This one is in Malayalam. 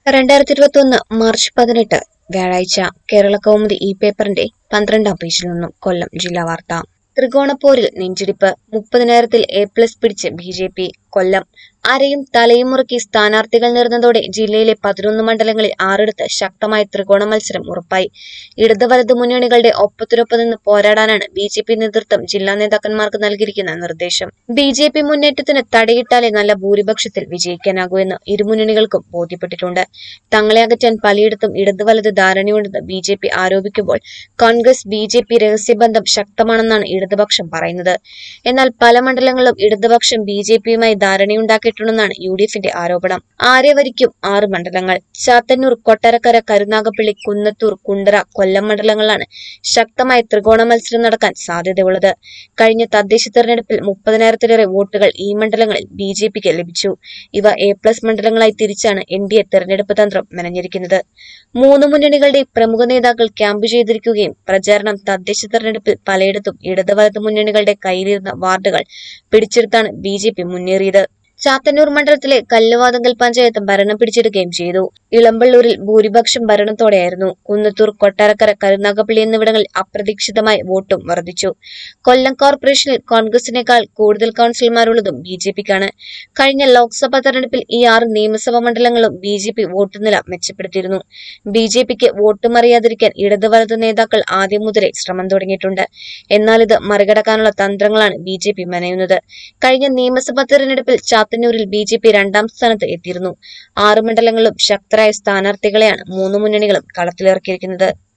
രണ്ടായിരത്തി ഇരുപത്തി ഒന്ന് മാർച്ച് പതിനെട്ട് വ്യാഴാഴ്ച കേരള കൗമുദി ഈ പേപ്പറിന്റെ പന്ത്രണ്ടാം പേജിൽ നിന്നും കൊല്ലം ജില്ലാ വാർത്ത ത്രികോണപ്പോരിൽ നെഞ്ചിടിപ്പ് മുപ്പതിനായിരത്തിൽ എ പ്ലസ് പിടിച്ച് ബി ജെ പി കൊല്ലം അരയും തലയും മുറുക്കി സ്ഥാനാർത്ഥികൾ നേർന്നതോടെ ജില്ലയിലെ പതിനൊന്ന് മണ്ഡലങ്ങളിൽ ആറിടത്ത് ശക്തമായ ത്രികോണ മത്സരം ഉറപ്പായി ഇടത് വലത് മുന്നണികളുടെ ഒപ്പത്തിനൊപ്പം നിന്ന് പോരാടാനാണ് ബി ജെ പി നേതൃത്വം ജില്ലാ നേതാക്കന്മാർക്ക് നൽകിയിരിക്കുന്ന നിർദ്ദേശം ബി ജെ പി മുന്നേറ്റത്തിന് തടയിട്ടാലേ നല്ല ഭൂരിപക്ഷത്തിൽ വിജയിക്കാനാകൂ എന്ന് ഇരുമുന്നണികൾക്കും ബോധ്യപ്പെട്ടിട്ടുണ്ട് തങ്ങളെ അകറ്റാൻ പലയിടത്തും ഇടത് വലത് ധാരണയുണ്ടെന്ന് ബി ജെ പി ആരോപിക്കുമ്പോൾ കോൺഗ്രസ് ബി ജെ പി രഹസ്യബന്ധം ശക്തമാണെന്നാണ് ഇടതുപക്ഷം പറയുന്നത് എന്നാൽ പല മണ്ഡലങ്ങളിലും ഇടതുപക്ഷം ബി ജെ പിയുമായി ധാരണയുണ്ടാക്കിയിട്ടുണ്ടെന്നാണ് യു ഡി എഫിന്റെ ആരോപണം ആര്യവരിക്കും ആറ് മണ്ഡലങ്ങൾ ചാത്തന്നൂർ കൊട്ടാരക്കര കരുനാഗപ്പള്ളി കുന്നത്തൂർ കുണ്ടറ കൊല്ലം മണ്ഡലങ്ങളിലാണ് ശക്തമായ ത്രികോണ മത്സരം നടക്കാൻ സാധ്യതയുള്ളത് കഴിഞ്ഞ തദ്ദേശ തെരഞ്ഞെടുപ്പിൽ മുപ്പതിനായിരത്തിലേറെ വോട്ടുകൾ ഈ മണ്ഡലങ്ങളിൽ ബി ജെ പിക്ക് ലഭിച്ചു ഇവ എ പ്ലസ് മണ്ഡലങ്ങളായി തിരിച്ചാണ് എൻ ഡി എ തെരഞ്ഞെടുപ്പ് തന്ത്രം മെനഞ്ഞിരിക്കുന്നത് മൂന്ന് മുന്നണികളുടെ പ്രമുഖ നേതാക്കൾ ക്യാമ്പ് ചെയ്തിരിക്കുകയും പ്രചാരണം തദ്ദേശ തെരഞ്ഞെടുപ്പിൽ പലയിടത്തും ഇടത് വലത് മുന്നണികളുടെ കയ്യിലിരുന്ന വാർഡുകൾ പിടിച്ചെടുത്താണ് ബി ജെ പി മുന്നേറിയത് ചാത്തന്നൂർ മണ്ഡലത്തിലെ കല്ലുവാതങ്കൽ പഞ്ചായത്ത് ഭരണം പിടിച്ചെടുക്കുകയും ചെയ്തു ഇളമ്പള്ളൂരിൽ ഭൂരിപക്ഷം ഭരണത്തോടെയായിരുന്നു കുന്നത്തൂർ കൊട്ടാരക്കര കരുനാഗപ്പള്ളി എന്നിവിടങ്ങളിൽ അപ്രതീക്ഷിതമായി വോട്ടും വർദ്ധിച്ചു കൊല്ലം കോർപ്പറേഷനിൽ കോൺഗ്രസിനേക്കാൾ കൂടുതൽ കൌൺസിലർമാരുള്ളതും ബി ജെ പിക്കാണ് കഴിഞ്ഞ ലോക്സഭാ തെരഞ്ഞെടുപ്പിൽ ഈ ആറ് നിയമസഭാ മണ്ഡലങ്ങളും ബി ജെ പി വോട്ട് നില മെച്ചപ്പെടുത്തിയിരുന്നു ബി ജെ പിക്ക് വോട്ട് മറിയാതിരിക്കാൻ ഇടത് വലത് നേതാക്കൾ ആദ്യം മുതലേ ശ്രമം തുടങ്ങിയിട്ടുണ്ട് എന്നാൽ ഇത് മറികടക്കാനുള്ള തന്ത്രങ്ങളാണ് ബി ജെ പി മെനയുന്നത് കഴിഞ്ഞ നിയമസഭാ തെരഞ്ഞെടുപ്പിൽ ചാത്തന്നൂരിൽ ബി ജെ പി രണ്ടാം സ്ഥാനത്ത് എത്തിയിരുന്നു ആറ് മണ്ഡലങ്ങളിലും ശക്തരായ സ്ഥാനാർത്ഥികളെയാണ് മൂന്ന് മുന്നണികളും കളത്തിലിറക്കിയിരിക്കുന്നത്